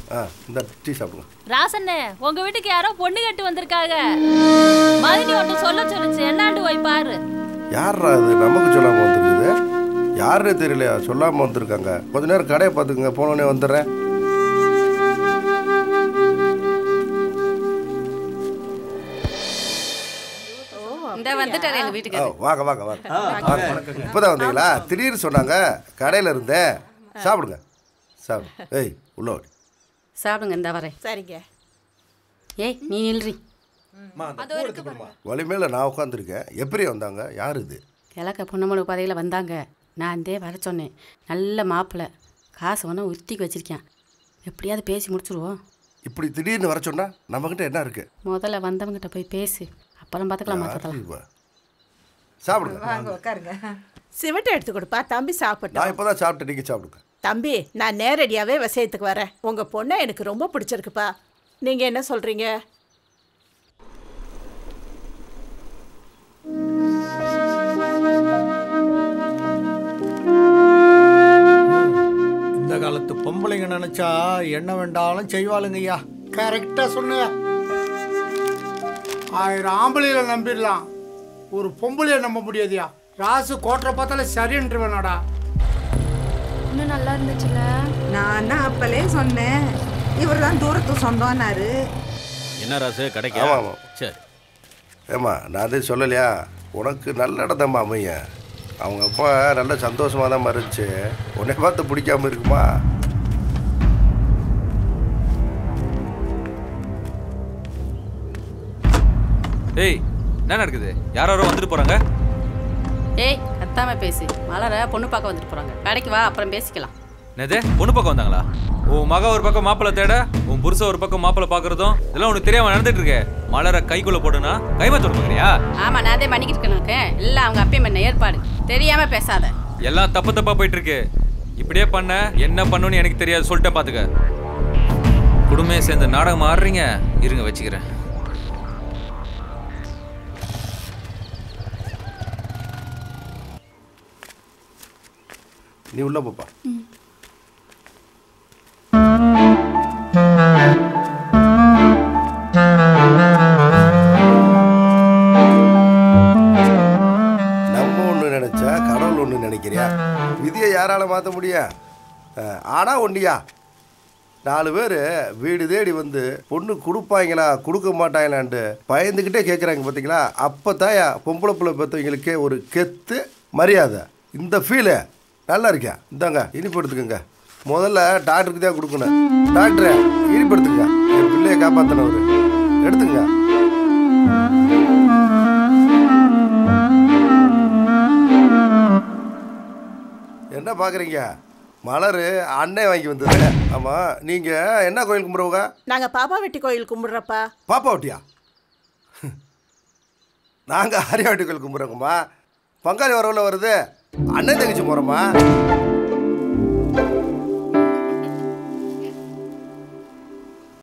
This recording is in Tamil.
ஆ இந்த டீ சாப்பிடுங்க ராசண்ணே உங்க வீட்டுக்கு யாரோ பொண்ணு கட்டு வந்திருக்காங்க மதினி ஒன்று சொல்ல சொல்லுச்சு என்னாண்டு போய் பாரு யாரா இது நமக்கு சொல்லாமல் வந்திருக்குது யாருன்னே தெரியலையா சொல்லாமல் வந்திருக்காங்க கொஞ்ச நேரம் கடையை பார்த்துக்குங்க போனோடனே வந்துடுறேன் இந்த வந்துட்டாரு எங்க ஆ, வீட்டுக்கு வாங்க வாங்க வாங்க வாங்க இப்போதான் வந்தீங்களா திடீர்னு சொன்னாங்க கடையில் இருந்தேன் சாப்பிடுங்க சாப்பிடு ஏய் உள்ள வாடி சாப்பிடுங்க இந்த வரேன் சரிங்க ஏய் நீ நில்றி வழி மேலே நான் உட்காந்துருக்கேன் எப்படி வந்தாங்க யார் இது கிழக்க பொண்ணமலை பாதையில் வந்தாங்க நான் தே வர சொன்னேன் நல்ல மாப்பிள்ளை காசு ஒன்று உருத்திக்கு வச்சிருக்கேன் எப்படியாவது பேசி முடிச்சிருவோம் இப்படி திடீர்னு வர சொன்னா நம்மக்கிட்ட என்ன இருக்கு முதல்ல வந்தவங்கிட்ட போய் பேசு அப்புறம் பார்த்துக்கலாம் யாரு மற்றதெல்லாம் இவ? சாப்பிடுங்க வாங்க உட்காருங்க சிமெண்ட் எடுத்து கொடுப்பா தம்பி சாப்பிட்டோம் நான் இப்போ தான் சாப்பிட்டு நீங்கள் சாப்பிடுங்க தம்பி நான் நேரடியாவே விஷயத்துக்கு வரேன் உங்க பொண்ணை எனக்கு ரொம்ப பிடிச்சிருக்குப்பா நீங்க என்ன சொல்றீங்க இந்த காலத்து பொம்பளைங்க நினைச்சா என்ன வேண்டாலும் செய்வாளுங்க ஐயா கரெக்டா சொன்ன ஆயிரம் ஆம்பளையில நம்பிடலாம் ஒரு பொம்பளைய நம்ப முடியாதியா ராசு கோட்டரை பார்த்தாலே சரின்று வேணாடா இன்னும் நல்லா இருந்துச்சுல நான் தான் அப்பலே சொன்னேன் இவர் தான் தூரத்து சொந்தம்னாரு என்ன ராசு கிடைக்க ஆமாம் ஆமாம் சரி ஏம்மா நான் அதே சொல்லலையா உனக்கு நல்ல இடம்மா அமைய அவங்க அப்பா நல்ல சந்தோஷமாக தான் இருந்துச்சு உன்னை பார்த்து பிடிக்காம இருக்குமா ஏய் என்ன நடக்குது யாரோ யாரோ வந்துட்டு போறாங்க ஏய் கத்தாம பேசு மலரை பொண்ணு பார்க்க வந்துட்டு போகிறாங்க கடைக்கு வா அப்புறம் பேசிக்கலாம் என்னது பொண்ணு பக்கம் வந்தாங்களா உன் மக ஒரு பக்கம் மாப்பிள்ளை தேட உன் புருஷன் ஒரு பக்கம் மாப்பிள்ளை பார்க்கறதும் இதெல்லாம் உனக்கு தெரியாம நடந்துட்டு இருக்கே மலரை கைக்குள்ள போட்டுனா கைமாத்த பார்க்குறியா ஆமாம் நான் அதே பண்ணிக்கிட்டு இருக்கேனாக்கு இல்லை அவங்க அப்பயும் பண்ண ஏற்பாடு தெரியாமல் பேசாத எல்லாம் தப்பு தப்பா போயிட்டு இருக்கு இப்படியே பண்ண என்ன பண்ணுன்னு எனக்கு தெரியாது சொல்லிட்டேன் பாத்துக்க குடும்பமே சேர்ந்து நாடகம் ஆடுறீங்க இருங்க வச்சுக்கிறேன் நீ உள்ள போப்பா நம்ம ஒன்று நினைச்சா கடவுள் ஒன்று நினைக்கிறியா விதியை யாரால மாற்ற முடியும் அஹ், ஆனா ஒண்டியா நாலு பேர் வீடு தேடி வந்து பொண்ணு கொடுப்பாங்களா கொடுக்க மாட்டாங்களான்ட்டு பயந்துக்கிட்டே கேட்குறாங்க பார்த்தீங்களா அப்போ தாயா பொம்பளை பிள்ளை பெற்றவங்களுக்கே ஒரு கெத்து மரியாதை இந்த ஃபீலு நல்லா இருக்கா இந்தாங்க இனிப்பு எடுத்துக்கோங்க முதல்ல டாக்டருக்கு தான் கொடுக்கணும் டாக்டரே இனிப்பு எடுத்துக்கங்க என் பிள்ளையை காப்பாற்றினவர் எடுத்துங்க என்ன பார்க்குறீங்க மலர் அண்ணன் வாங்கி வந்தது ஆமாம் நீங்கள் என்ன கோயில் கும்பிட்றவங்க நாங்க பாப்பா வெட்டி கோயில் கும்பிடுறப்பா பாப்பா ஒட்டியா நாங்கள் ஆரியாவட்டி கோயில் கும்பிட்றோங்கம்மா பங்காளி வரவில் வருது அண்ணன் தங்கச்சி போகிறோம்மா